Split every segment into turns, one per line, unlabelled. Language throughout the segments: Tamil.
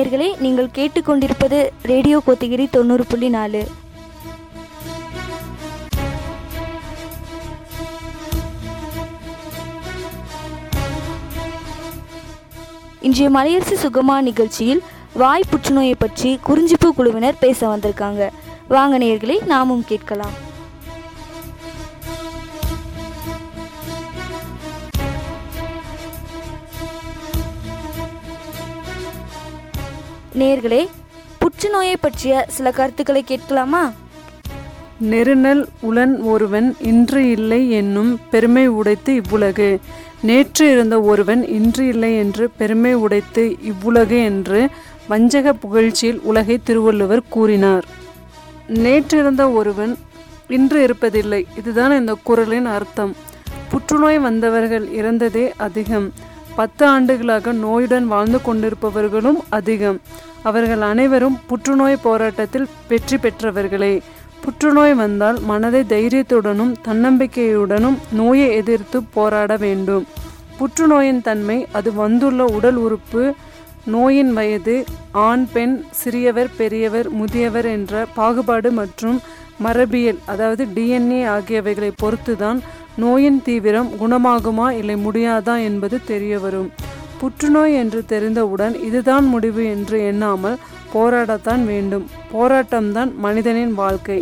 நேயர்களே நீங்கள் கேட்டுக்கொண்டிருப்பது ரேடியோ கோத்தகிரி தொண்ணூறு புள்ளி நாலு இன்றைய மலையரசு சுகமா நிகழ்ச்சியில் வாய் புற்றுநோயை பற்றி குறிஞ்சிப்பு குழுவினர் பேச வந்திருக்காங்க வாங்க நேயர்களே நாமும் கேட்கலாம் நேயர்களே புற்றுநோயை பற்றிய சில கருத்துக்களை கேட்கலாமா
நெருநல் உளன் ஒருவன் இன்று இல்லை என்னும் பெருமை உடைத்து இவ்வுலகு நேற்று இருந்த ஒருவன் இன்று இல்லை என்று பெருமை உடைத்து இவ்வுலகு என்று வஞ்சக புகழ்ச்சியில் உலகை திருவள்ளுவர் கூறினார் நேற்றிருந்த ஒருவன் இன்று இருப்பதில்லை இதுதான் இந்த குரலின் அர்த்தம் புற்றுநோய் வந்தவர்கள் இறந்ததே அதிகம் பத்து ஆண்டுகளாக நோயுடன் வாழ்ந்து கொண்டிருப்பவர்களும் அதிகம் அவர்கள் அனைவரும் புற்றுநோய் போராட்டத்தில் வெற்றி பெற்றவர்களே புற்றுநோய் வந்தால் மனதை தைரியத்துடனும் தன்னம்பிக்கையுடனும் நோயை எதிர்த்து போராட வேண்டும் புற்றுநோயின் தன்மை அது வந்துள்ள உடல் உறுப்பு நோயின் வயது ஆண் பெண் சிறியவர் பெரியவர் முதியவர் என்ற பாகுபாடு மற்றும் மரபியல் அதாவது டிஎன்ஏ ஆகியவைகளை பொறுத்துதான் நோயின் தீவிரம் குணமாகுமா இல்லை முடியாதா என்பது தெரிய வரும் புற்றுநோய் என்று தெரிந்தவுடன் இதுதான் முடிவு என்று எண்ணாமல் போராடத்தான் வேண்டும் போராட்டம்தான் மனிதனின் வாழ்க்கை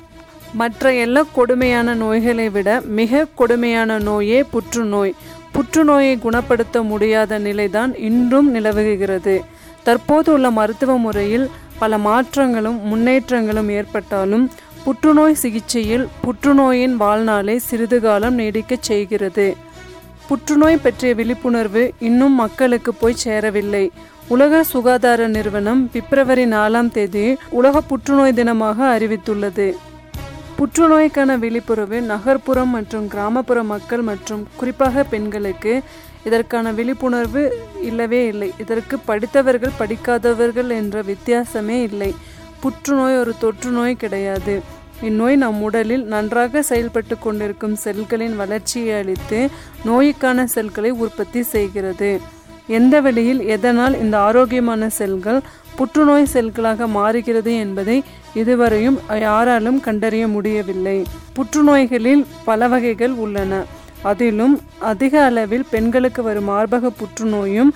மற்ற எல்லா கொடுமையான நோய்களை விட மிக கொடுமையான நோயே புற்றுநோய் புற்றுநோயை குணப்படுத்த முடியாத நிலைதான் இன்றும் நிலவுகிறது தற்போது உள்ள மருத்துவ முறையில் பல மாற்றங்களும் முன்னேற்றங்களும் ஏற்பட்டாலும் புற்றுநோய் சிகிச்சையில் புற்றுநோயின் வாழ்நாளை சிறிது காலம் நீடிக்கச் செய்கிறது புற்றுநோய் பற்றிய விழிப்புணர்வு இன்னும் மக்களுக்கு போய் சேரவில்லை உலக சுகாதார நிறுவனம் பிப்ரவரி நாலாம் தேதி உலக புற்றுநோய் தினமாக அறிவித்துள்ளது புற்றுநோய்க்கான விழிப்புணர்வு நகர்ப்புறம் மற்றும் கிராமப்புற மக்கள் மற்றும் குறிப்பாக பெண்களுக்கு இதற்கான விழிப்புணர்வு இல்லவே இல்லை இதற்கு படித்தவர்கள் படிக்காதவர்கள் என்ற வித்தியாசமே இல்லை புற்றுநோய் ஒரு தொற்று நோய் கிடையாது இந்நோய் நம் உடலில் நன்றாக செயல்பட்டு கொண்டிருக்கும் செல்களின் வளர்ச்சியை அளித்து நோய்க்கான செல்களை உற்பத்தி செய்கிறது எந்த வழியில் எதனால் இந்த ஆரோக்கியமான செல்கள் புற்றுநோய் செல்களாக மாறுகிறது என்பதை இதுவரையும் யாராலும் கண்டறிய முடியவில்லை புற்றுநோய்களில் பல வகைகள் உள்ளன அதிலும் அதிக அளவில் பெண்களுக்கு வரும் மார்பக புற்றுநோயும்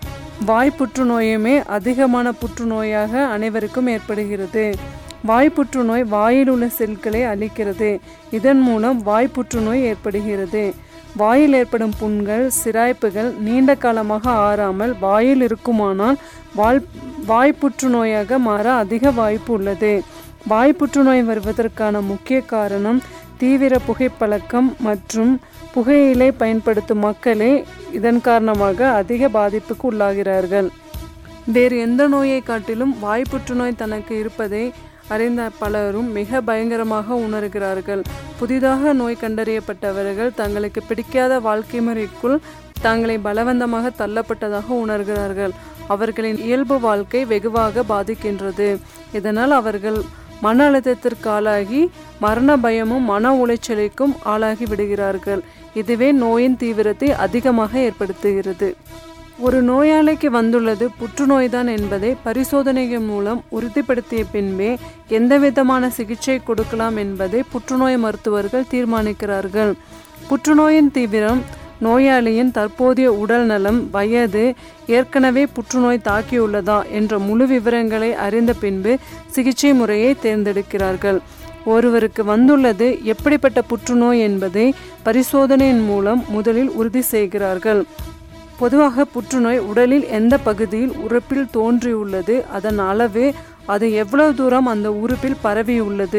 வாய் புற்றுநோயுமே அதிகமான புற்றுநோயாக அனைவருக்கும் ஏற்படுகிறது வாய் புற்றுநோய் வாயில் உள்ள செல்களை அழிக்கிறது இதன் மூலம் வாய் புற்றுநோய் ஏற்படுகிறது வாயில் ஏற்படும் புண்கள் சிராய்ப்புகள் நீண்ட காலமாக ஆறாமல் வாயில் இருக்குமானால் வாய் வாய் புற்றுநோயாக மாற அதிக வாய்ப்பு உள்ளது வாய் புற்றுநோய் வருவதற்கான முக்கிய காரணம் தீவிர புகைப்பழக்கம் மற்றும் புகையிலை பயன்படுத்தும் மக்களே இதன் காரணமாக அதிக பாதிப்புக்கு உள்ளாகிறார்கள் வேறு எந்த நோயை காட்டிலும் வாய் புற்றுநோய் தனக்கு இருப்பதை அறிந்த பலரும் மிக பயங்கரமாக உணர்கிறார்கள் புதிதாக நோய் கண்டறியப்பட்டவர்கள் தங்களுக்கு பிடிக்காத வாழ்க்கை முறைக்குள் தங்களை பலவந்தமாக தள்ளப்பட்டதாக உணர்கிறார்கள் அவர்களின் இயல்பு வாழ்க்கை வெகுவாக பாதிக்கின்றது இதனால் அவர்கள் மன அழுத்தத்திற்கு ஆளாகி மரண பயமும் மன உளைச்சலுக்கும் ஆளாகி விடுகிறார்கள் இதுவே நோயின் தீவிரத்தை அதிகமாக ஏற்படுத்துகிறது ஒரு நோயாளிக்கு வந்துள்ளது புற்றுநோய்தான் என்பதை பரிசோதனைகள் மூலம் உறுதிப்படுத்திய பின்பே எந்தவிதமான சிகிச்சை கொடுக்கலாம் என்பதை புற்றுநோய் மருத்துவர்கள் தீர்மானிக்கிறார்கள் புற்றுநோயின் தீவிரம் நோயாளியின் தற்போதைய உடல் நலம் வயது ஏற்கனவே புற்றுநோய் தாக்கியுள்ளதா என்ற முழு விவரங்களை அறிந்த பின்பு சிகிச்சை முறையை தேர்ந்தெடுக்கிறார்கள் ஒருவருக்கு வந்துள்ளது எப்படிப்பட்ட புற்றுநோய் என்பதை பரிசோதனையின் மூலம் முதலில் உறுதி செய்கிறார்கள் பொதுவாக புற்றுநோய் உடலில் எந்த பகுதியில் உறுப்பில் தோன்றியுள்ளது அதன் அளவு அது எவ்வளவு தூரம் அந்த உறுப்பில் பரவியுள்ளது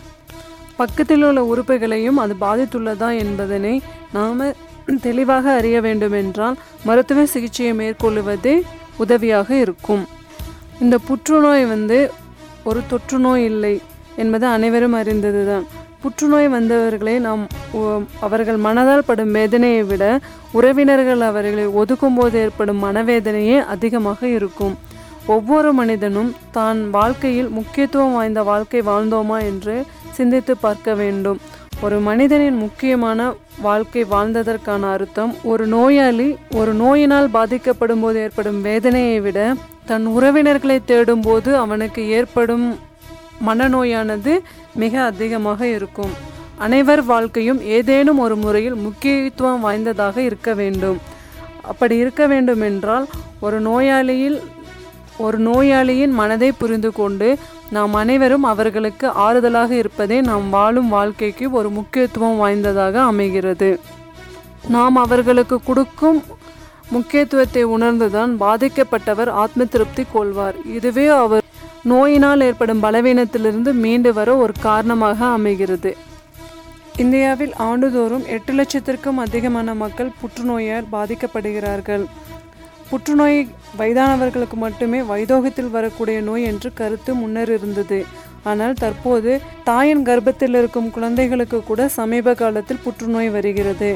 பக்கத்தில் உள்ள உறுப்புகளையும் அது பாதித்துள்ளதா என்பதனை நாம் தெளிவாக அறிய வேண்டுமென்றால் மருத்துவ சிகிச்சையை மேற்கொள்ளுவதே உதவியாக இருக்கும் இந்த புற்றுநோய் வந்து ஒரு தொற்று நோய் இல்லை என்பது அனைவரும் அறிந்ததுதான் புற்றுநோய் வந்தவர்களை நாம் உ- அவர்கள் மனதால் படும் வேதனையை விட உறவினர்கள் அவர்களை ஒதுக்கும் போது ஏற்படும் மனவேதனையே அதிகமாக இருக்கும் ஒவ்வொரு மனிதனும் தான் வாழ்க்கையில் முக்கியத்துவம் வாய்ந்த வாழ்க்கை வாழ்ந்தோமா என்று சிந்தித்து பார்க்க வேண்டும் ஒரு மனிதனின் முக்கியமான வாழ்க்கை வாழ்ந்ததற்கான அர்த்தம் ஒரு நோயாளி ஒரு நோயினால் பாதிக்கப்படும் போது ஏற்படும் வேதனையை விட தன் உறவினர்களை தேடும்போது அவனுக்கு ஏற்படும் மனநோயானது மிக அதிகமாக இருக்கும் அனைவர் வாழ்க்கையும் ஏதேனும் ஒரு முறையில் முக்கியத்துவம் வாய்ந்ததாக இருக்க வேண்டும் அப்படி இருக்க வேண்டும் என்றால் ஒரு நோயாளியில் ஒரு நோயாளியின் மனதை புரிந்து கொண்டு நாம் அனைவரும் அவர்களுக்கு ஆறுதலாக இருப்பதே நாம் வாழும் வாழ்க்கைக்கு ஒரு முக்கியத்துவம் வாய்ந்ததாக அமைகிறது நாம் அவர்களுக்கு கொடுக்கும் முக்கியத்துவத்தை உணர்ந்துதான் பாதிக்கப்பட்டவர் ஆத்ம திருப்தி கொள்வார் இதுவே அவர் நோயினால் ஏற்படும் பலவீனத்திலிருந்து மீண்டு வர ஒரு காரணமாக அமைகிறது இந்தியாவில் ஆண்டுதோறும் எட்டு லட்சத்திற்கும் அதிகமான மக்கள் புற்றுநோயால் பாதிக்கப்படுகிறார்கள் புற்றுநோய் வயதானவர்களுக்கு மட்டுமே வைதோகத்தில் வரக்கூடிய நோய் என்று கருத்து முன்னர் இருந்தது ஆனால் தற்போது தாயின் கர்ப்பத்தில் இருக்கும் குழந்தைகளுக்கு கூட சமீப காலத்தில் புற்றுநோய் வருகிறது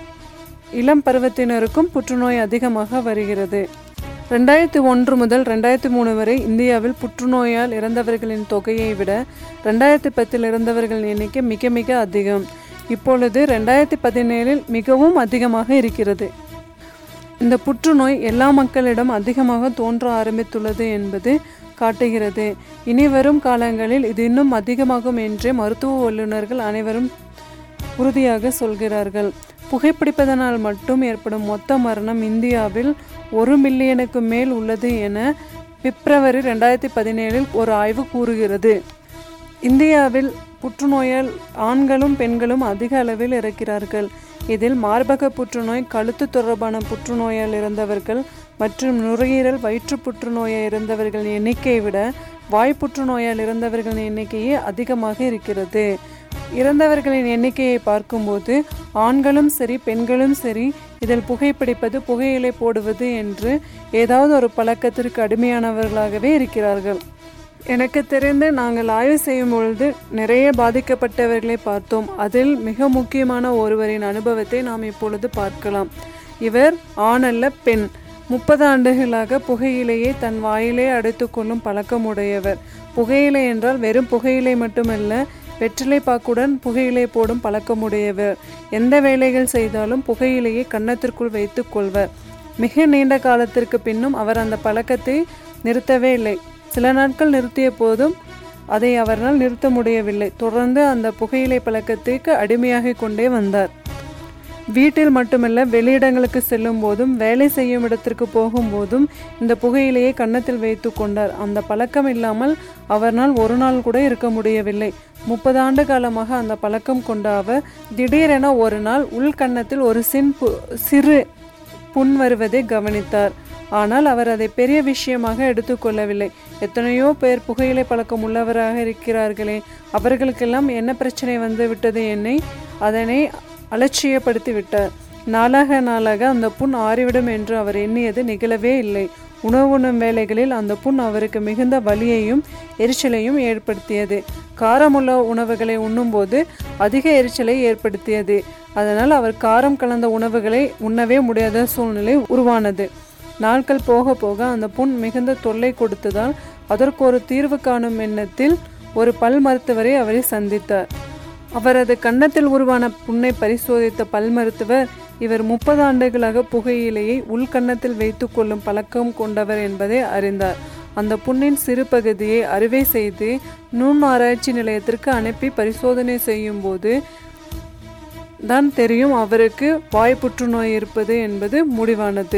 இளம் பருவத்தினருக்கும் புற்றுநோய் அதிகமாக வருகிறது ரெண்டாயிரத்தி ஒன்று முதல் ரெண்டாயிரத்தி மூணு வரை இந்தியாவில் புற்றுநோயால் இறந்தவர்களின் தொகையை விட ரெண்டாயிரத்தி பத்தில் இறந்தவர்களின் எண்ணிக்கை மிக மிக அதிகம் இப்பொழுது ரெண்டாயிரத்தி பதினேழில் மிகவும் அதிகமாக இருக்கிறது இந்த புற்றுநோய் எல்லா மக்களிடம் அதிகமாக தோன்ற ஆரம்பித்துள்ளது என்பது காட்டுகிறது இனி வரும் காலங்களில் இது இன்னும் அதிகமாகும் என்றே மருத்துவ வல்லுநர்கள் அனைவரும் உறுதியாக சொல்கிறார்கள் புகைப்பிடிப்பதனால் மட்டும் ஏற்படும் மொத்த மரணம் இந்தியாவில் ஒரு மில்லியனுக்கு மேல் உள்ளது என பிப்ரவரி ரெண்டாயிரத்தி பதினேழில் ஒரு ஆய்வு கூறுகிறது இந்தியாவில் புற்றுநோயால் ஆண்களும் பெண்களும் அதிக அளவில் இறக்கிறார்கள் இதில் மார்பக புற்றுநோய் கழுத்து தொடர்பான புற்றுநோயால் இறந்தவர்கள் மற்றும் நுரையீரல் வயிற்று புற்றுநோயை இறந்தவர்கள் எண்ணிக்கையை விட வாய் புற்றுநோயால் இறந்தவர்களின் எண்ணிக்கையே அதிகமாக இருக்கிறது இறந்தவர்களின் எண்ணிக்கையை பார்க்கும்போது ஆண்களும் சரி பெண்களும் சரி இதில் புகைப்பிடிப்பது புகையிலை போடுவது என்று ஏதாவது ஒரு பழக்கத்திற்கு அடிமையானவர்களாகவே இருக்கிறார்கள் எனக்கு தெரிந்து நாங்கள் ஆய்வு செய்யும் பொழுது நிறைய பாதிக்கப்பட்டவர்களை பார்த்தோம் அதில் மிக முக்கியமான ஒருவரின் அனுபவத்தை நாம் இப்பொழுது பார்க்கலாம் இவர் ஆணல்ல பெண் முப்பது ஆண்டுகளாக புகையிலையை தன் வாயிலே அடைத்துக்கொள்ளும் பழக்கமுடையவர் புகையிலை என்றால் வெறும் புகையிலை மட்டுமல்ல வெற்றிலை பாக்குடன் புகையிலை போடும் பழக்கமுடையவர் எந்த வேலைகள் செய்தாலும் புகையிலையை கன்னத்திற்குள் வைத்துக் கொள்வர் மிக நீண்ட காலத்திற்கு பின்னும் அவர் அந்த பழக்கத்தை நிறுத்தவே இல்லை சில நாட்கள் நிறுத்திய போதும் அதை அவரால் நிறுத்த முடியவில்லை தொடர்ந்து அந்த புகையிலை பழக்கத்திற்கு அடிமையாகிக் கொண்டே வந்தார் வீட்டில் மட்டுமல்ல வெளியிடங்களுக்கு செல்லும் போதும் வேலை செய்யும் இடத்திற்கு போகும்போதும் இந்த புகையிலையை கன்னத்தில் வைத்து கொண்டார் அந்த பழக்கம் இல்லாமல் அவர்னால் ஒரு நாள் கூட இருக்க முடியவில்லை முப்பது ஆண்டு காலமாக அந்த பழக்கம் கொண்ட அவர் திடீரென ஒரு நாள் உள்கன்னத்தில் ஒரு சின் பு சிறு புண் வருவதை கவனித்தார் ஆனால் அவர் அதை பெரிய விஷயமாக எடுத்துக்கொள்ளவில்லை எத்தனையோ பேர் புகையிலை பழக்கம் உள்ளவராக இருக்கிறார்களே அவர்களுக்கெல்லாம் என்ன பிரச்சனை வந்து விட்டது என்னை அதனை அலட்சியப்படுத்தி விட்டார் நாளாக நாளாக அந்த புண் ஆறிவிடும் என்று அவர் எண்ணியது நிகழவே இல்லை உணவு உண்ணும் வேளைகளில் அந்த புண் அவருக்கு மிகுந்த வலியையும் எரிச்சலையும் ஏற்படுத்தியது காரமுள்ள உணவுகளை உண்ணும்போது அதிக எரிச்சலை ஏற்படுத்தியது அதனால் அவர் காரம் கலந்த உணவுகளை உண்ணவே முடியாத சூழ்நிலை உருவானது நாட்கள் போக போக அந்த புண் மிகுந்த தொல்லை கொடுத்ததால் அதற்கு ஒரு தீர்வு காணும் எண்ணத்தில் ஒரு பல் மருத்துவரை அவரை சந்தித்தார் அவரது கன்னத்தில் உருவான புண்ணை பரிசோதித்த பல் மருத்துவர் இவர் முப்பது ஆண்டுகளாக புகையிலையை உள்கன்னத்தில் வைத்து கொள்ளும் பழக்கம் கொண்டவர் என்பதை அறிந்தார் அந்த புண்ணின் சிறு பகுதியை அறுவை செய்து நுண் ஆராய்ச்சி நிலையத்திற்கு அனுப்பி பரிசோதனை செய்யும்போது தான் தெரியும் அவருக்கு வாய் புற்றுநோய் இருப்பது என்பது முடிவானது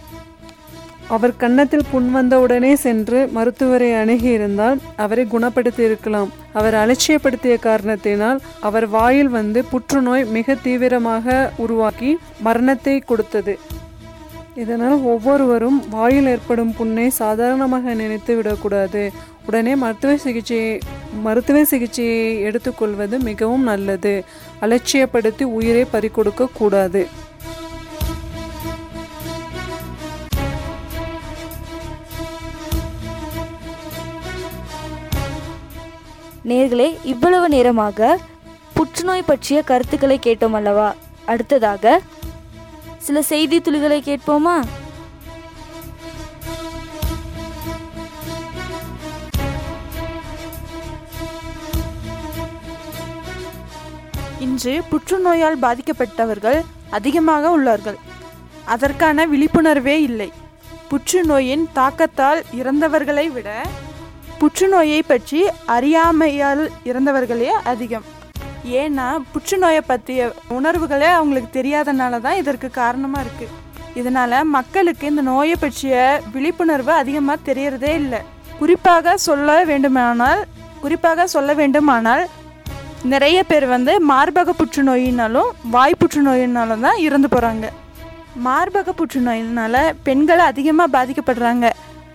அவர் கன்னத்தில் புண் வந்தவுடனே சென்று மருத்துவரை அணுகியிருந்தால் அவரை குணப்படுத்தி இருக்கலாம் அவர் அலட்சியப்படுத்திய காரணத்தினால் அவர் வாயில் வந்து புற்றுநோய் மிக தீவிரமாக உருவாக்கி மரணத்தை கொடுத்தது இதனால் ஒவ்வொருவரும் வாயில் ஏற்படும் புண்ணை சாதாரணமாக நினைத்து விடக்கூடாது உடனே மருத்துவ சிகிச்சையை மருத்துவ சிகிச்சையை எடுத்துக்கொள்வது மிகவும் நல்லது அலட்சியப்படுத்தி உயிரை பறிகொடுக்க கூடாது
நேர்களே இவ்வளவு நேரமாக புற்றுநோய் பற்றிய கருத்துக்களை கேட்டோம் அல்லவா அடுத்ததாக சில செய்தி துளிகளை கேட்போமா
இன்று புற்றுநோயால் பாதிக்கப்பட்டவர்கள் அதிகமாக உள்ளார்கள் அதற்கான விழிப்புணர்வே இல்லை புற்றுநோயின் தாக்கத்தால் இறந்தவர்களை விட புற்றுநோயை பற்றி அறியாமையால் இறந்தவர்களே அதிகம் ஏன்னா புற்றுநோயை பற்றிய உணர்வுகளே அவங்களுக்கு தெரியாதனால தான் இதற்கு காரணமாக இருக்குது இதனால் மக்களுக்கு இந்த நோயை பற்றிய விழிப்புணர்வு அதிகமாக தெரியறதே இல்லை குறிப்பாக சொல்ல வேண்டுமானால் குறிப்பாக சொல்ல வேண்டுமானால் நிறைய பேர் வந்து மார்பக புற்றுநோயினாலும் வாய் புற்றுநோயினாலும் தான் இறந்து போகிறாங்க மார்பக புற்றுநோயினால பெண்கள் அதிகமாக பாதிக்கப்படுறாங்க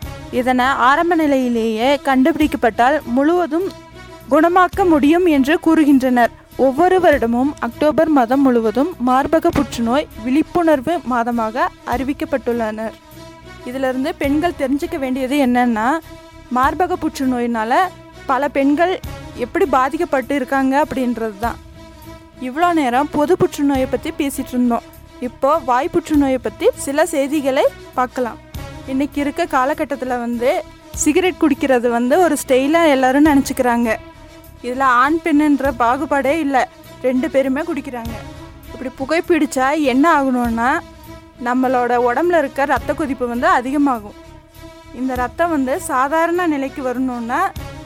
இதனை ஆரம்ப நிலையிலேயே கண்டுபிடிக்கப்பட்டால் முழுவதும் குணமாக்க முடியும் என்று கூறுகின்றனர் ஒவ்வொரு வருடமும் அக்டோபர் மாதம் முழுவதும் மார்பக புற்றுநோய் விழிப்புணர்வு மாதமாக அறிவிக்கப்பட்டுள்ளனர் இதிலிருந்து பெண்கள் தெரிஞ்சுக்க வேண்டியது என்னன்னா மார்பக புற்றுநோயினால பல பெண்கள் எப்படி பாதிக்கப்பட்டு இருக்காங்க அப்படின்றது தான் இவ்வளோ நேரம் பொது புற்றுநோயை பற்றி பேசிகிட்டு இருந்தோம் இப்போ வாய் புற்றுநோயை பற்றி சில செய்திகளை பார்க்கலாம் இன்னைக்கு இருக்க காலகட்டத்தில் வந்து சிகரெட் குடிக்கிறது வந்து ஒரு ஸ்டைலாக எல்லாரும் நினச்சிக்கிறாங்க இதில் ஆண் பெண்ணுன்ற பாகுபாடே இல்லை ரெண்டு பேருமே குடிக்கிறாங்க இப்படி புகைப்பிடிச்சா என்ன ஆகணும்னா நம்மளோட உடம்புல இருக்க ரத்த கொதிப்பு வந்து அதிகமாகும் இந்த ரத்தம் வந்து சாதாரண நிலைக்கு வரணும்னா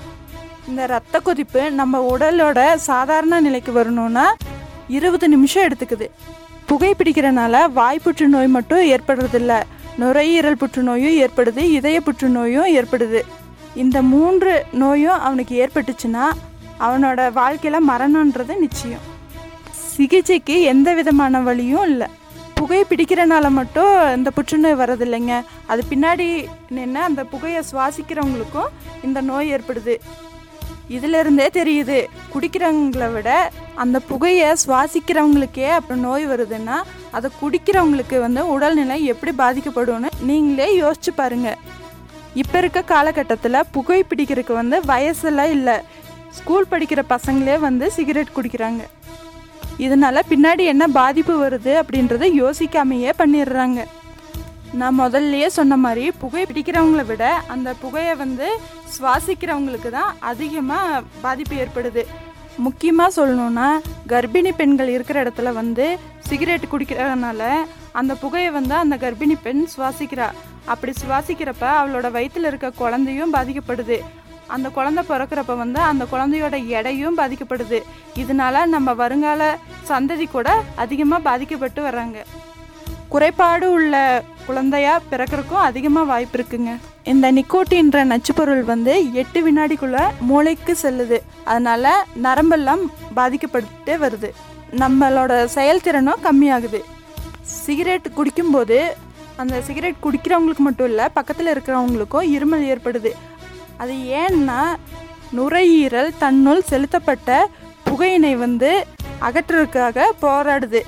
இந்த ரத்த கொதிப்பு நம்ம உடலோட சாதாரண நிலைக்கு வரணும்னா இருபது நிமிஷம் எடுத்துக்குது புகைப்பிடிக்கிறனால வாய் புற்றுநோய் மட்டும் ஏற்படுறதில்ல நுரையீரல் புற்றுநோயும் ஏற்படுது இதய புற்றுநோயும் ஏற்படுது இந்த மூன்று நோயும் அவனுக்கு ஏற்பட்டுச்சுன்னா அவனோட வாழ்க்கையில் மரணன்றது நிச்சயம் சிகிச்சைக்கு எந்த விதமான வழியும் இல்லை புகை பிடிக்கிறனால மட்டும் இந்த புற்றுநோய் வர்றதில்லைங்க அது பின்னாடி நின்று அந்த புகையை சுவாசிக்கிறவங்களுக்கும் இந்த நோய் ஏற்படுது இதிலிருந்தே தெரியுது குடிக்கிறவங்கள விட அந்த புகையை சுவாசிக்கிறவங்களுக்கே அப்புறம் நோய் வருதுன்னா அதை குடிக்கிறவங்களுக்கு வந்து உடல்நிலை எப்படி பாதிக்கப்படும்னு நீங்களே யோசிச்சு பாருங்க இப்போ இருக்க காலகட்டத்தில் புகை பிடிக்கிறதுக்கு வந்து வயசெல்லாம் இல்லை ஸ்கூல் படிக்கிற பசங்களே வந்து சிகரெட் குடிக்கிறாங்க இதனால பின்னாடி என்ன பாதிப்பு வருது அப்படின்றத யோசிக்காமையே பண்ணிடுறாங்க நான் முதல்லயே சொன்ன மாதிரி புகை பிடிக்கிறவங்கள விட அந்த புகையை வந்து சுவாசிக்கிறவங்களுக்கு தான் அதிகமாக பாதிப்பு ஏற்படுது முக்கியமாக சொல்லணும்னா கர்ப்பிணி பெண்கள் இருக்கிற இடத்துல வந்து சிகரெட் குடிக்கிறதுனால அந்த புகையை வந்து அந்த கர்ப்பிணி பெண் சுவாசிக்கிறா அப்படி சுவாசிக்கிறப்ப அவளோட வயிற்றில் இருக்க குழந்தையும் பாதிக்கப்படுது அந்த குழந்தை பிறக்கிறப்ப வந்து அந்த குழந்தையோட எடையும் பாதிக்கப்படுது இதனால நம்ம வருங்கால சந்ததி கூட அதிகமாக பாதிக்கப்பட்டு வர்றாங்க குறைபாடு உள்ள குழந்தையா பிறக்கிறதுக்கும் அதிகமாக வாய்ப்பு இருக்குங்க இந்த நிக்கோட்டின்ற நச்சுப்பொருள் வந்து எட்டு வினாடிக்குள்ள மூளைக்கு செல்லுது அதனால நரம்பெல்லாம் பாதிக்கப்பட்டுட்டே வருது நம்மளோட செயல்திறனும் கம்மியாகுது சிகரெட் குடிக்கும்போது அந்த சிகரெட் குடிக்கிறவங்களுக்கு மட்டும் இல்லை பக்கத்தில் இருக்கிறவங்களுக்கும் இருமல் ஏற்படுது அது ஏன்னா நுரையீரல் தன்னுள் செலுத்தப்பட்ட புகையினை வந்து அகற்றுறதுக்காக போராடுது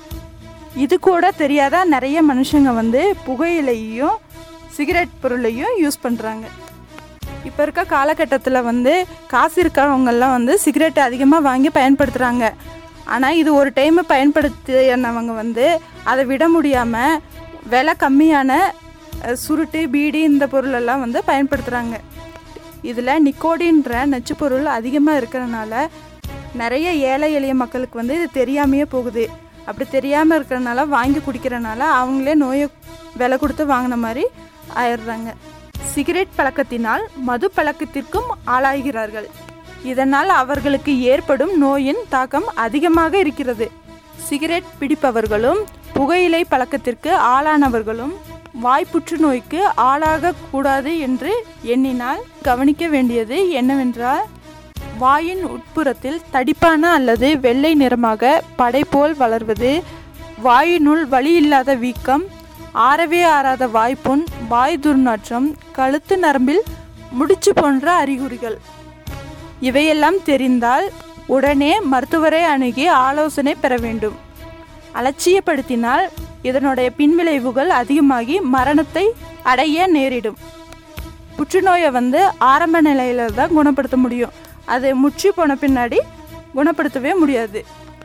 இது கூட தெரியாத நிறைய மனுஷங்க வந்து புகையிலையும் சிகரெட் பொருளையும் யூஸ் பண்ணுறாங்க இப்போ இருக்க காலகட்டத்தில் வந்து காசு இருக்கிறவங்கெல்லாம் வந்து சிகரெட் அதிகமாக வாங்கி பயன்படுத்துகிறாங்க ஆனால் இது ஒரு டைம் பயன்படுத்தினவங்க வந்து அதை விட முடியாமல் விலை கம்மியான அஹ், சுருட்டு பீடி இந்த பொருளெல்லாம் வந்து பயன்படுத்துகிறாங்க இதில் நிக்கோடின்ற நச்சு பொருள் அதிகமாக இருக்கிறனால நிறைய ஏழை எளிய மக்களுக்கு வந்து இது தெரியாமையே போகுது அப்படி தெரியாமல் இருக்கிறனால வாங்கி குடிக்கிறனால அவங்களே நோயை விலை கொடுத்து வாங்கின மாதிரி ஆயிடுறாங்க சிகரெட் பழக்கத்தினால் மது பழக்கத்திற்கும் ஆளாகிறார்கள் இதனால் அவர்களுக்கு ஏற்படும் நோயின் தாக்கம் அதிகமாக இருக்கிறது சிகரெட் பிடிப்பவர்களும் புகையிலை பழக்கத்திற்கு ஆளானவர்களும் வாய் புற்றுநோய்க்கு ஆளாக கூடாது என்று எண்ணினால் கவனிக்க வேண்டியது என்னவென்றால் வாயின் உட்புறத்தில் தடிப்பான அல்லது வெள்ளை நிறமாக படைபோல் வளர்வது வாயினுள் வலி இல்லாத வீக்கம் ஆறவே ஆறாத வாய்ப்புண் வாய் துர்நாற்றம் கழுத்து நரம்பில் முடிச்சு போன்ற அறிகுறிகள் இவையெல்லாம் தெரிந்தால் உடனே மருத்துவரை அணுகி ஆலோசனை பெற வேண்டும் அலட்சியப்படுத்தினால் இதனுடைய பின்விளைவுகள் அதிகமாகி மரணத்தை அடைய நேரிடும் புற்றுநோயை வந்து ஆரம்ப நிலையில தான் குணப்படுத்த முடியும் அது முற்றி போன பின்னாடி குணப்படுத்தவே முடியாது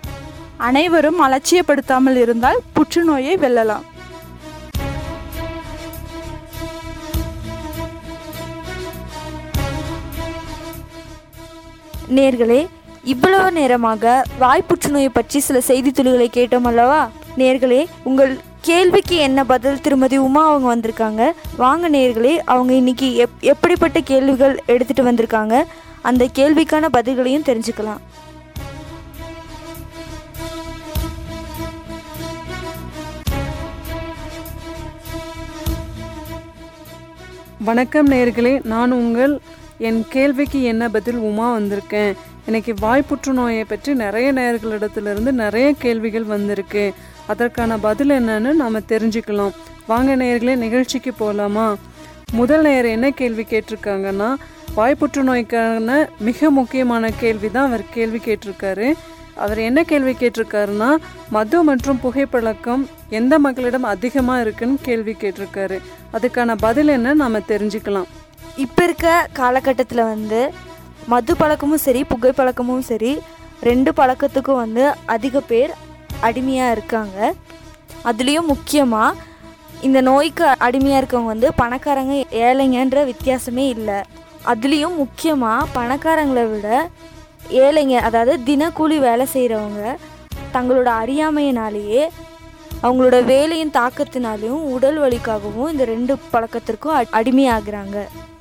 அனைவரும் அலட்சியப்படுத்தாமல் இருந்தால் புற்றுநோயை வெல்லலாம்
நேர்களே இவ்வளவு நேரமாக வாய் புற்றுநோயை பற்றி சில செய்தி துளிகளை கேட்டோம் அல்லவா நேர்களே உங்கள் கேள்விக்கு என்ன பதில் திருமதி உமா அவங்க வந்திருக்காங்க வாங்க நேயர்களே அவங்க இன்னைக்கு எப் எப்படிப்பட்ட கேள்விகள் எடுத்துட்டு வந்திருக்காங்க அந்த கேள்விக்கான பதில்களையும் தெரிஞ்சுக்கலாம்
வணக்கம் நேயர்களே நான் உங்கள் என் கேள்விக்கு என்ன பதில் உமா வந்திருக்கேன் இன்னைக்கு வாய் புற்றுநோயை பற்றி நிறைய நேயர்களிடத்திலிருந்து நிறைய கேள்விகள் வந்திருக்கு அதற்கான பதில் என்னன்னு நாம் தெரிஞ்சுக்கலாம் வாங்க நேயர்களே நிகழ்ச்சிக்கு போகலாமா முதல் நேயர் என்ன கேள்வி கேட்டிருக்காங்கன்னா வாய் புற்றுநோய்க்கான மிக முக்கியமான கேள்வி தான் அவர் கேள்வி கேட்டிருக்காரு அவர் என்ன கேள்வி கேட்டிருக்காருன்னா மது மற்றும் புகைப்பழக்கம் எந்த மக்களிடம் அதிகமாக இருக்குன்னு கேள்வி கேட்டிருக்காரு அதுக்கான பதில் என்ன நாம் தெரிஞ்சுக்கலாம்
இப்போ இருக்க காலகட்டத்தில் வந்து மது பழக்கமும் சரி புகைப்பழக்கமும் சரி ரெண்டு பழக்கத்துக்கும் வந்து அதிக பேர் அடிமையாக இருக்காங்க அதுலேயும் முக்கியமாக இந்த நோய்க்கு அடிமையாக இருக்கவங்க வந்து பணக்காரங்க ஏழைங்கன்ற வித்தியாசமே இல்லை அதுலேயும் முக்கியமாக பணக்காரங்களை விட ஏழைங்க அதாவது தினக்கூலி வேலை செய்கிறவங்க தங்களோட அறியாமையினாலேயே அவங்களோட வேலையின் தாக்கத்தினாலையும் உடல் வலிக்காகவும் இந்த ரெண்டு பழக்கத்திற்கும் அ- அடிமையாகிறாங்க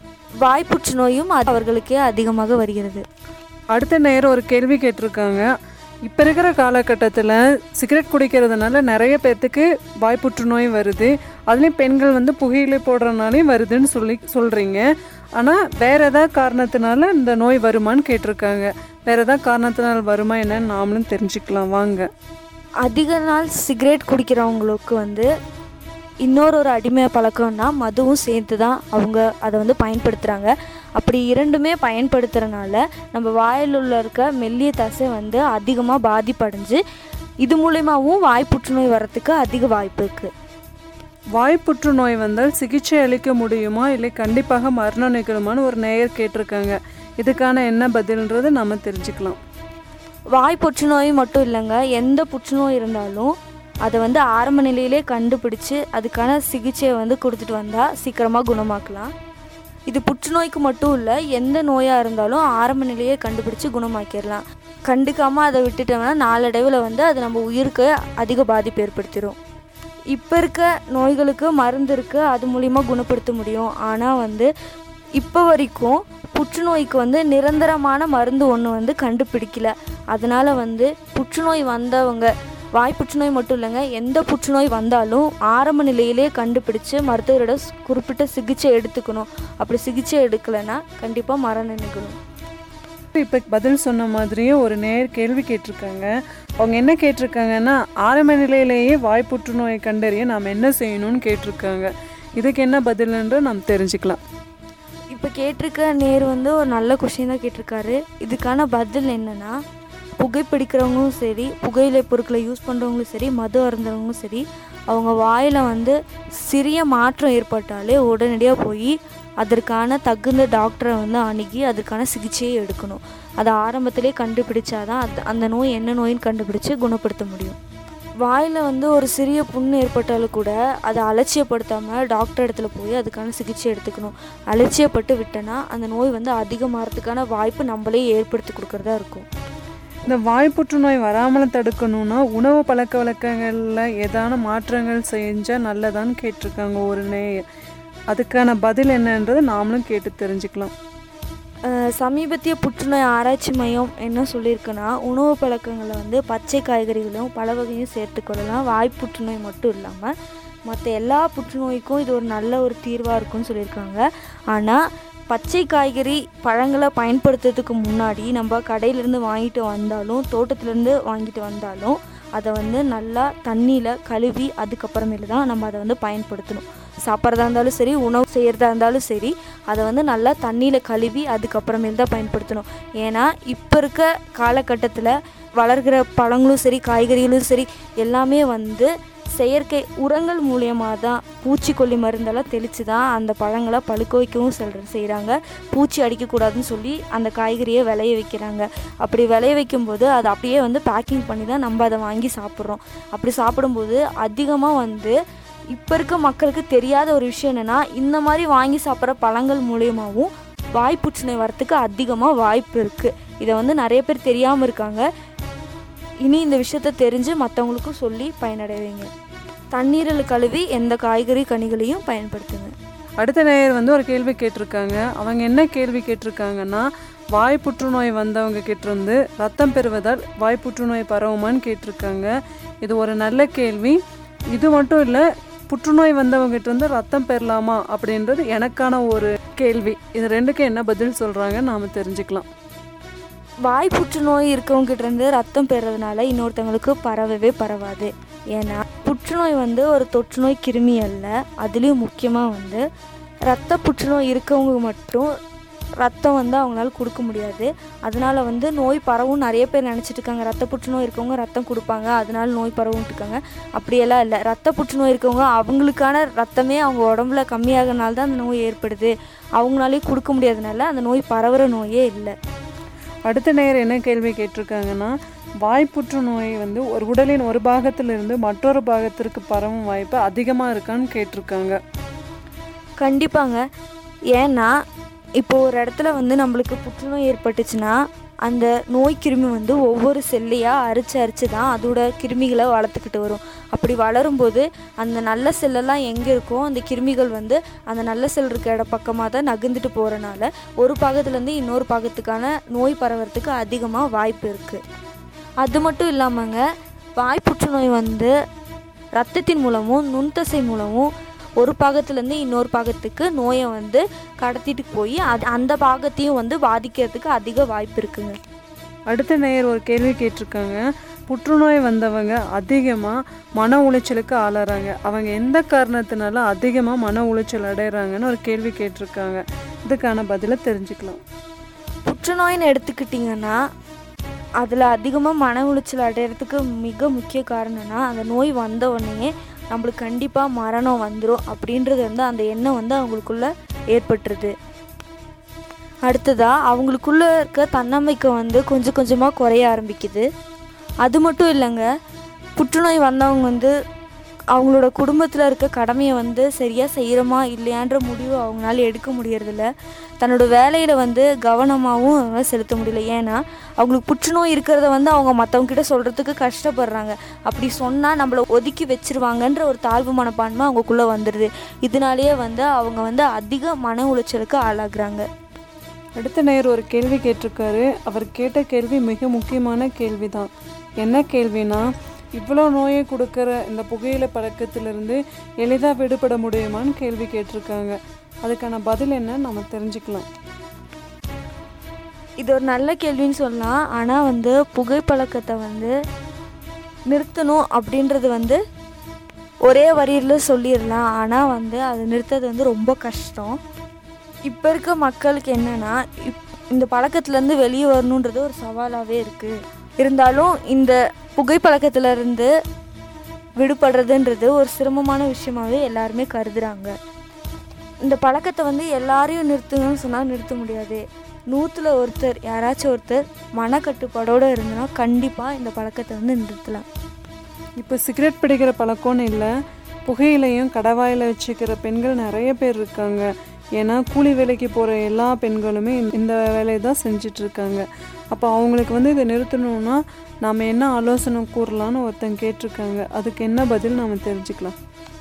வாய் புற்றுநோயும் அது அவர்களுக்கே அதிகமாக வருகிறது
அடுத்த நேரம் ஒரு கேள்வி கேட்டிருக்காங்க இப்போ இருக்கிற காலகட்டத்தில் சிகரெட் குடிக்கிறதுனால நிறைய பேர்த்துக்கு வாய் புற்றுநோய் வருது அதுலேயும் பெண்கள் வந்து புகையிலை போடுறதுனாலையும் வருதுன்னு சொல்லி சொல்கிறீங்க ஆனால் வேற ஏதாவது காரணத்தினால இந்த நோய் வருமான்னு கேட்டிருக்காங்க வேற ஏதாவது காரணத்தினால வருமா என்னன்னு நாமளும் தெரிஞ்சுக்கலாம் வாங்க
அதிக நாள் சிகரெட் குடிக்கிறவங்களுக்கு வந்து இன்னொரு ஒரு அடிமை பழக்கம்னா மதுவும் சேர்த்து தான் அவங்க அதை வந்து பயன்படுத்துகிறாங்க அப்படி இரண்டுமே பயன்படுத்துறனால நம்ம வாயில் உள்ள இருக்க மெல்லிய தசை வந்து அதிகமாக பாதிப்படைஞ்சு இது மூலயமாவும் வாய் புற்றுநோய் வரத்துக்கு அதிக வாய்ப்பு இருக்குது
வாய் புற்றுநோய் வந்தால் சிகிச்சை அளிக்க முடியுமா இல்லை கண்டிப்பாக மரணம் நிகழுமான்னு ஒரு நேயர் கேட்டிருக்காங்க இதுக்கான என்ன பதில்ன்றது நம்ம தெரிஞ்சுக்கலாம்
வாய் புற்றுநோய் மட்டும் இல்லைங்க எந்த புற்றுநோய் இருந்தாலும் அதை வந்து ஆரம்ப நிலையிலே கண்டுபிடிச்சு அதுக்கான சிகிச்சையை வந்து கொடுத்துட்டு வந்தால் சீக்கிரமாக குணமாக்கலாம் இது புற்றுநோய்க்கு மட்டும் இல்லை எந்த நோயாக இருந்தாலும் ஆரம்ப நிலையே கண்டுபிடிச்சு குணமாக்கிடலாம் கண்டுக்காமல் அதை விட்டுட்டோம்னா நாளடைவில் வந்து அது நம்ம உயிருக்கு அதிக பாதிப்பு ஏற்படுத்திடும் இப்போ இருக்க நோய்களுக்கு மருந்து இருக்குது அது மூலிமா குணப்படுத்த முடியும் ஆனால் வந்து இப்போ வரைக்கும் புற்றுநோய்க்கு வந்து நிரந்தரமான மருந்து ஒன்று வந்து கண்டுபிடிக்கல அதனால் வந்து புற்றுநோய் வந்தவங்க வாய் புற்றுநோய் மட்டும் இல்லைங்க எந்த புற்றுநோய் வந்தாலும் ஆரம்ப நிலையிலே கண்டுபிடிச்சு மருத்துவரோட ஸ்- குறிப்பிட்ட சிகிச்சை எடுத்துக்கணும் அப்படி சிகிச்சை எடுக்கலைன்னா கண்டிப்பாக மரணம் நிகழும்
இப்போ பதில் சொன்ன மாதிரியே ஒரு நேர் கேள்வி கேட்டிருக்காங்க அவங்க என்ன கேட்டிருக்காங்கன்னா ஆரம்ப நிலையிலேயே வாய் புற்றுநோயை கண்டறிய நாம் என்ன செய்யணும்னு கேட்டிருக்காங்க இதுக்கு என்ன பதில்ன்ற நாம் தெரிஞ்சுக்கலாம்
இப்போ கேட்டிருக்க நேர் வந்து ஒரு நல்ல கொஷின் தான் கேட்டிருக்காரு இதுக்கான பதில் என்னன்னா புகைப்பிடிக்கிறவங்களும் சரி புகையிலை பொருட்களை யூஸ் பண்ணுறவங்களும் சரி மது அருந்தவங்களும் சரி அவங்க வாயில் வந்து சிறிய மாற்றம் ஏற்பட்டாலே உடனடியாக போய் அதற்கான தகுந்த டாக்டரை வந்து அணுகி அதற்கான சிகிச்சையை எடுக்கணும் அதை ஆரம்பத்திலே கண்டுபிடிச்சாதான் அது அந்த நோய் என்ன நோயின்னு கண்டுபிடிச்சு குணப்படுத்த முடியும் வாயில் வந்து ஒரு சிறிய புண்ணு ஏற்பட்டாலும் கூட அதை அலட்சியப்படுத்தாமல் டாக்டர் இடத்துல போய் அதுக்கான சிகிச்சை எடுத்துக்கணும் அலட்சியப்பட்டு விட்டனா அந்த நோய் வந்து அதிகமாகிறதுக்கான வாய்ப்பு நம்மளே ஏற்படுத்தி கொடுக்கறதா இருக்கும்
இந்த வாய் புற்றுநோய் வராமல் தடுக்கணும்னா உணவு பழக்க வழக்கங்களில் ஏதான மாற்றங்கள் செஞ்சால் நல்லதான்னு கேட்டிருக்காங்க ஒரு நேயர் அதுக்கான பதில் என்னன்றது நாமளும் கேட்டு தெரிஞ்சுக்கலாம்
அஹ் சமீபத்திய புற்றுநோய் ஆராய்ச்சி மையம் என்ன சொல்லியிருக்குன்னா உணவு பழக்கங்களை வந்து பச்சை காய்கறிகளும் பல வகையும் சேர்த்துக்கொள்ளலாம் வாய் புற்றுநோய் மட்டும் இல்லாமல் மற்ற எல்லா புற்றுநோய்க்கும் இது ஒரு நல்ல ஒரு தீர்வாக இருக்கும்னு சொல்லியிருக்காங்க ஆனால் பச்சை காய்கறி பழங்களை பயன்படுத்துறதுக்கு முன்னாடி நம்ம கடையிலேருந்து வாங்கிட்டு வந்தாலும் தோட்டத்துலேருந்து வாங்கிட்டு வந்தாலும் அதை வந்து நல்லா தண்ணியில் கழுவி அதுக்கப்புறமேல தான் நம்ம அதை வந்து பயன்படுத்தணும் சாப்பிட்றதா இருந்தாலும் சரி உணவு செய்கிறதா இருந்தாலும் சரி அதை வந்து நல்லா தண்ணியில் கழுவி அதுக்கப்புறமேல் தான் பயன்படுத்தணும் ஏன்னா இப்போ இருக்க காலகட்டத்தில் வளர்கிற பழங்களும் சரி காய்கறிகளும் சரி எல்லாமே வந்து செயற்கை உரங்கள் மூலியமாக தான் பூச்சிக்கொல்லி மருந்தெல்லாம் தெளித்து தான் அந்த பழங்களை பழுக்க வைக்கவும் சொல்ற செய்கிறாங்க பூச்சி அடிக்கக்கூடாதுன்னு சொல்லி அந்த காய்கறியை விளைய வைக்கிறாங்க அப்படி விளைய வைக்கும்போது அதை அப்படியே வந்து பேக்கிங் பண்ணி தான் நம்ம அதை வாங்கி சாப்பிட்றோம் அப்படி சாப்பிடும்போது அதிகமாக வந்து இப்போ இருக்க மக்களுக்கு தெரியாத ஒரு விஷயம் என்னென்னா இந்த மாதிரி வாங்கி சாப்பிட்ற பழங்கள் மூலியமாகவும் வாய் புற்றுநோய் வரத்துக்கு அதிகமாக வாய்ப்பு இருக்குது இதை வந்து நிறைய பேர் தெரியாமல் இருக்காங்க இனி இந்த விஷயத்த தெரிஞ்சு மற்றவங்களுக்கும் சொல்லி பயனடைவீங்க தண்ணீரில் கழுவி எந்த காய்கறி கனிகளையும் பயன்படுத்துங்க
அடுத்த நேயர் வந்து ஒரு கேள்வி கேட்டிருக்காங்க அவங்க என்ன கேள்வி கேட்டிருக்காங்கன்னா வாய் புற்றுநோய் வந்தவங்க கிட்ட இருந்து ரத்தம் பெறுவதால் வாய் புற்றுநோய் பரவுமான்னு கேட்டிருக்காங்க இது ஒரு நல்ல கேள்வி இது மட்டும் இல்லை புற்றுநோய் வந்தவங்க கிட்ட இருந்து ரத்தம் பெறலாமா அப்படின்றது எனக்கான ஒரு கேள்வி இது ரெண்டுக்கும் என்ன பதில் சொல்கிறாங்க நாம் தெரிஞ்சுக்கலாம்
வாய் புற்றுநோய் இருக்கவங்ககிட்ட இருந்து ரத்தம் பெறதுனால இன்னொருத்தவங்களுக்கு பரவவே பரவாது ஏன்னா புற்றுநோய் வந்து ஒரு தொற்றுநோய் கிருமி அல்ல அதுலேயும் முக்கியமாக வந்து ரத்த புற்றுநோய் இருக்கவங்க மட்டும் ரத்தம் வந்து அவங்களால கொடுக்க முடியாது அதனால வந்து நோய் பரவும் நிறைய பேர் நினச்சிட்டு இருக்காங்க ரத்த புற்றுநோய் இருக்கவங்க ரத்தம் கொடுப்பாங்க அதனால நோய் பரவும்ட்டு இருக்காங்க அப்படியெல்லாம் இல்லை ரத்த புற்றுநோய் இருக்கவங்க அவங்களுக்கான ரத்தமே அவங்க உடம்புல கம்மியாகனால தான் அந்த நோய் ஏற்படுது அவங்களாலே கொடுக்க முடியாதனால அந்த நோய் பரவுற நோயே இல்லை
அடுத்த நேயர் என்ன கேள்வி கேட்டிருக்காங்கன்னா வாய் புற்றுநோய் வந்து ஒரு உடலின் ஒரு பாகத்திலிருந்து மற்றொரு பாகத்திற்கு பரவும் வாய்ப்பு அதிகமாக இருக்கான்னு கேட்டிருக்காங்க
கண்டிப்பாங்க ஏன்னா இப்போ ஒரு இடத்துல வந்து நம்மளுக்கு புற்றுநோய் ஏற்பட்டுச்சுன்னா அந்த நோய் கிருமி வந்து ஒவ்வொரு செல்லையாக அரிச்சு அரிச்சு தான் அதோட கிருமிகளை வளர்த்துக்கிட்டு வரும் அப்படி வளரும்போது அந்த நல்ல செல்லெல்லாம் எங்கே இருக்கோ அந்த கிருமிகள் வந்து அந்த நல்ல செல் இருக்க இட பக்கமாக தான் நகர்ந்துட்டு போகிறனால ஒரு பாகத்துலேருந்து இன்னொரு பாகத்துக்கான நோய் பரவறதுக்கு அதிகமாக வாய்ப்பு இருக்குது அது மட்டும் இல்லாமங்க வாய் புற்றுநோய் வந்து ரத்தத்தின் மூலமும் நுண்தசை மூலமும் ஒரு பாகத்துலேருந்து இன்னொரு பாகத்துக்கு நோயை வந்து கடத்திட்டு போய் அது அந்த பாகத்தையும் வந்து பாதிக்கிறதுக்கு அதிக வாய்ப்பு இருக்குங்க
அடுத்த நேயர் ஒரு கேள்வி கேட்டிருக்காங்க புற்றுநோய் வந்தவங்க அதிகமாக மன உளைச்சலுக்கு ஆளாறாங்க அவங்க எந்த காரணத்தினால அதிகமாக மன உளைச்சல் அடைகிறாங்கன்னு ஒரு கேள்வி கேட்டிருக்காங்க இதுக்கான பதிலை தெரிஞ்சுக்கலாம்
புற்றுநோயின்னு எடுத்துக்கிட்டிங்கன்னா அதில் அதிகமாக மன உளைச்சல் அடையிறதுக்கு மிக முக்கிய காரணம்னா அந்த நோய் வந்த உடனே நம்மளுக்கு கண்டிப்பாக மரணம் வந்துடும் அப்படின்றது வந்து அந்த எண்ணம் வந்து அவங்களுக்குள்ள ஏற்பட்டுருது அடுத்ததாக அவங்களுக்குள்ள இருக்க தன்னம்பிக்கை வந்து கொஞ்சம் கொஞ்சமாக குறைய ஆரம்பிக்குது அது மட்டும் இல்லைங்க புற்றுநோய் வந்தவங்க வந்து அவங்களோட குடும்பத்தில் இருக்க கடமையை வந்து சரியாக செய்கிறோமா இல்லையான்ற முடிவு அவங்களால எடுக்க முடியறதில்ல தன்னோட வேலையில் வந்து கவனமாகவும் அவங்க செலுத்த முடியல ஏன்னா அவங்களுக்கு புற்றுநோய் இருக்கிறத வந்து அவங்க மற்றவங்க கிட்ட சொல்கிறதுக்கு கஷ்டப்படுறாங்க அப்படி சொன்னால் நம்மளை ஒதுக்கி வச்சிருவாங்கன்ற ஒரு தாழ்வு மனப்பான்மை அவங்களுக்குள்ளே வந்துடுது இதனாலேயே வந்து அவங்க வந்து அதிக மன உளைச்சலுக்கு ஆளாகுறாங்க
அடுத்த நேயர் ஒரு கேள்வி கேட்டிருக்காரு அவர் கேட்ட கேள்வி மிக முக்கியமான கேள்வி தான் என்ன கேள்வினா இவ்வளோ நோயை கொடுக்குற இந்த புகையிலை பழக்கத்திலிருந்து எளிதாக விடுபட முடியுமான்னு கேள்வி கேட்டிருக்காங்க அதுக்கான பதில் என்ன நம்ம தெரிஞ்சுக்கலாம்
இது ஒரு நல்ல கேள்வின்னு சொல்லலாம் ஆனால் வந்து புகைப்பழக்கத்தை வந்து நிறுத்தணும் அப்படின்றது வந்து ஒரே வரியில் சொல்லிடலாம் ஆனால் வந்து அது நிறுத்தது வந்து ரொம்ப கஷ்டம் இப்போ இருக்க மக்களுக்கு என்னென்னா இப் இந்த பழக்கத்துலேருந்து வெளியே வரணுன்றது ஒரு சவாலாகவே இருக்குது இருந்தாலும் இந்த புகைப்பழக்கத்திலேருந்து விடுபடுறதுன்றது ஒரு சிரமமான விஷயமாவே எல்லாருமே கருதுகிறாங்க இந்த பழக்கத்தை வந்து எல்லாரையும் நிறுத்துங்கன்னு சொன்னால் நிறுத்த முடியாது நூற்றில் ஒருத்தர் யாராச்சும் ஒருத்தர் மனக்கட்டுப்பாடோடு இருந்தனா கண்டிப்பாக இந்த பழக்கத்தை வந்து நிறுத்தலாம்
இப்போ சிகரெட் பிடிக்கிற பழக்கம்னு இல்லை புகையிலையும் கடவாயில் வச்சுக்கிற பெண்கள் நிறைய பேர் இருக்காங்க ஏன்னா கூலி வேலைக்கு போகிற எல்லா பெண்களுமே இந்த வேலையை தான் செஞ்சுட்டு இருக்காங்க அப்போ அவங்களுக்கு வந்து இதை நிறுத்தணும்னா நாம் என்ன ஆலோசனை கூறலான்னு ஒருத்தங்க கேட்டிருக்காங்க அதுக்கு என்ன பதில் நாம் தெரிஞ்சுக்கலாம்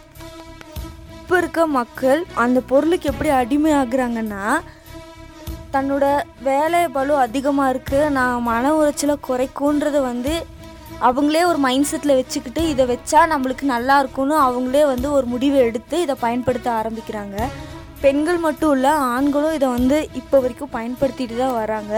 இப்போ இருக்க மக்கள் அந்த பொருளுக்கு எப்படி அடிமை ஆகுறாங்கன்னா தன்னோட வேலை பளு அதிகமாக இருக்குது நான் மன உளைச்சலை குறைக்குன்றதை வந்து அவங்களே ஒரு மைண்ட் செட்டில் வச்சுக்கிட்டு இதை வச்சா நம்மளுக்கு நல்லா இருக்கும்னு அவங்களே வந்து ஒரு முடிவை எடுத்து இதை பயன்படுத்த ஆரம்பிக்கிறாங்க பெண்கள் மட்டும் இல்லை ஆண்களும் இதை வந்து இப்போ வரைக்கும் பயன்படுத்திட்டு தான் வராங்க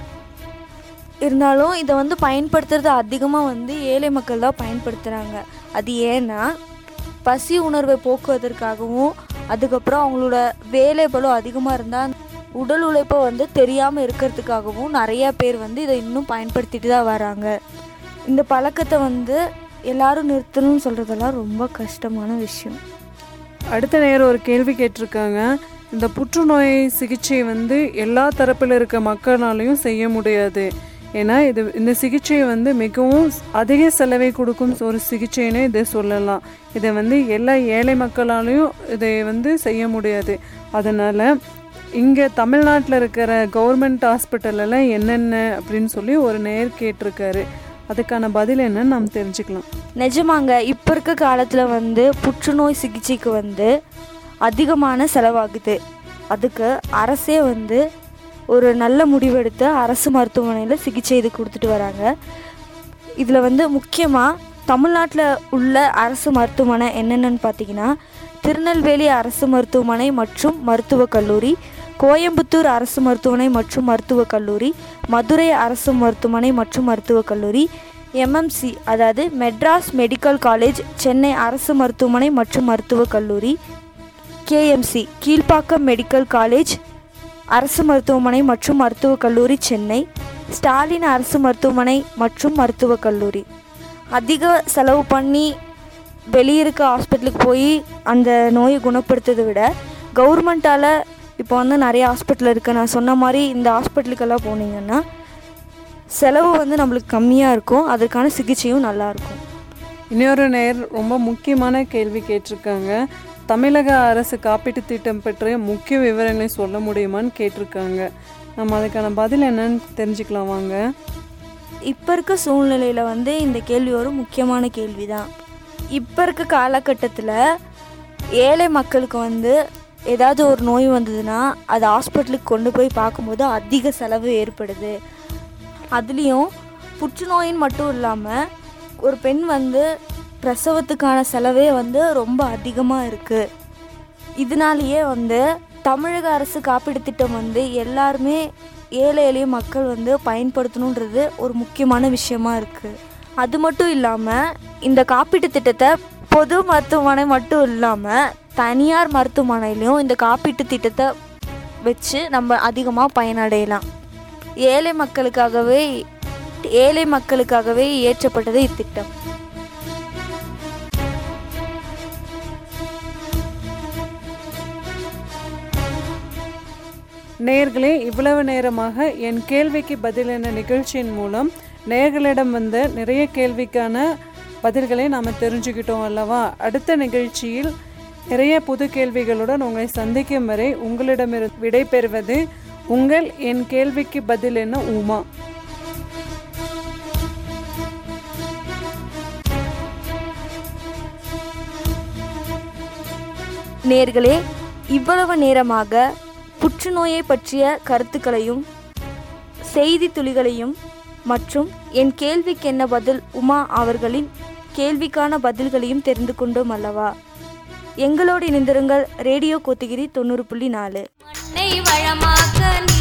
இருந்தாலும் இதை வந்து பயன்படுத்துறது அதிகமாக வந்து ஏழை மக்கள் தான் பயன்படுத்துகிறாங்க அது ஏன்னா பசி உணர்வை போக்குவதற்காகவும் அதுக்கப்புறம் அவங்களோட வேலை பளு அதிகமாக இருந்தால் உடல் உழைப்பை வந்து தெரியாமல் இருக்கிறதுக்காகவும் நிறையா பேர் வந்து இதை இன்னும் பயன்படுத்திட்டு தான் வராங்க இந்த பழக்கத்தை வந்து எல்லாரும் நிறுத்தணும்னு சொல்கிறதெல்லாம் ரொம்ப கஷ்டமான விஷயம்
அடுத்த நேரம் ஒரு கேள்வி கேட்டிருக்காங்க இந்த புற்றுநோய் சிகிச்சை வந்து எல்லா தரப்பில் இருக்க மக்களாலையும் செய்ய முடியாது ஏன்னா இது இந்த சிகிச்சை வந்து மிகவும் அதிக செலவை கொடுக்கும் ஒரு சிகிச்சைன்னு இதை சொல்லலாம் இதை வந்து எல்லா ஏழை மக்களாலையும் இதை வந்து செய்ய முடியாது அதனால் இங்கே தமிழ்நாட்டில் இருக்கிற கவர்மெண்ட் ஹாஸ்பிட்டலெல்லாம் என்னென்ன அப்படின்னு சொல்லி ஒரு நேர் கேட்டிருக்காரு அதுக்கான பதில் என்னன்னு நாம் தெரிஞ்சுக்கலாம்
நிஜமாங்க இப்போ இருக்க காலத்தில் வந்து புற்றுநோய் சிகிச்சைக்கு வந்து அதிகமான செலவாகுது அதுக்கு அரசே வந்து ஒரு நல்ல முடிவெடுத்து அரசு மருத்துவமனையில் சிகிச்சை இது கொடுத்துட்டு வராங்க இதில் வந்து முக்கியமாக தமிழ்நாட்டில் உள்ள அரசு மருத்துவமனை என்னென்னு பார்த்தீங்கன்னா திருநெல்வேலி அரசு மருத்துவமனை மற்றும் மருத்துவக் கல்லூரி கோயம்புத்தூர் அரசு மருத்துவமனை மற்றும் மருத்துவக் கல்லூரி மதுரை அரசு மருத்துவமனை மற்றும் மருத்துவக் கல்லூரி எம்எம்சி அதாவது மெட்ராஸ் மெடிக்கல் காலேஜ் சென்னை அரசு மருத்துவமனை மற்றும் மருத்துவக் கல்லூரி கேஎம்சி கீழ்ப்பாக்கம் மெடிக்கல் காலேஜ் அரசு மருத்துவமனை மற்றும் மருத்துவக் கல்லூரி சென்னை ஸ்டாலின் அரசு மருத்துவமனை மற்றும் மருத்துவக் கல்லூரி அதிக செலவு பண்ணி வெளியே இருக்க ஹாஸ்பிட்டலுக்கு போய் அந்த நோயை குணப்படுத்துறதை விட கவர்மெண்ட்டால் இப்போ வந்து நிறைய ஹாஸ்பிட்டல் இருக்குது நான் சொன்ன மாதிரி இந்த ஹாஸ்பிட்டலுக்கெல்லாம் போனீங்கன்னா செலவு வந்து நம்மளுக்கு கம்மியாக இருக்கும் அதற்கான சிகிச்சையும் நல்லாயிருக்கும்
இன்னொரு நேர் ரொம்ப முக்கியமான கேள்வி கேட்டிருக்காங்க தமிழக அரசு காப்பீட்டு திட்டம் பற்றிய முக்கிய விவரங்களை சொல்ல முடியுமான்னு கேட்டிருக்காங்க நம்ம அதுக்கான பதில் என்னன்னு தெரிஞ்சுக்கலாம் வாங்க
இப்போ இருக்க சூழ்நிலையில் வந்து இந்த கேள்வி ஒரு முக்கியமான கேள்வி தான் இப்போ இருக்க காலகட்டத்தில் ஏழை மக்களுக்கு வந்து ஏதாவது ஒரு நோய் வந்ததுன்னா அது ஹாஸ்பிட்டலுக்கு கொண்டு போய் பார்க்கும்போது அதிக செலவு ஏற்படுது அதுலேயும் புற்றுநோயின்னு மட்டும் இல்லாமல் ஒரு பெண் வந்து பிரசவத்துக்கான செலவே வந்து ரொம்ப அதிகமாக இருக்குது இதனாலேயே வந்து தமிழக அரசு காப்பீடு திட்டம் வந்து எல்லாருமே ஏழை எளிய மக்கள் வந்து பயன்படுத்தணுன்றது ஒரு முக்கியமான விஷயமா இருக்குது அது மட்டும் இல்லாமல் இந்த காப்பீட்டு திட்டத்தை பொது மருத்துவமனை மட்டும் இல்லாமல் தனியார் மருத்துவமனையிலையும் இந்த காப்பீட்டு திட்டத்தை வச்சு நம்ம அதிகமாக பயனடையலாம் ஏழை மக்களுக்காகவே ஏழை மக்களுக்காகவே இயற்றப்பட்டது இத்திட்டம்
நேர்களே இவ்வளவு நேரமாக என் கேள்விக்கு பதில் என்ற நிகழ்ச்சியின் மூலம் நேர்களிடம் வந்த நிறைய கேள்விக்கான பதில்களை நாம் தெரிஞ்சுக்கிட்டோம் அல்லவா அடுத்த நிகழ்ச்சியில் நிறைய புது கேள்விகளுடன் உங்களை சந்திக்கும் வரை உங்களிடமிருந்து விடைபெறுவது உங்கள் என் கேள்விக்கு பதில் என்ன உமா
நேர்களே இவ்வளவு நேரமாக புற்றுநோயை பற்றிய கருத்துக்களையும் செய்தி துளிகளையும் மற்றும் என் கேள்விக்கு என்ன பதில் உமா அவர்களின் கேள்விக்கான பதில்களையும் தெரிந்து கொண்டோம் அல்லவா எங்களோடு இணைந்திருங்கள் ரேடியோ கோத்தகிரி தொண்ணூறு புள்ளி நாலு
மண்ணை வளமாக்க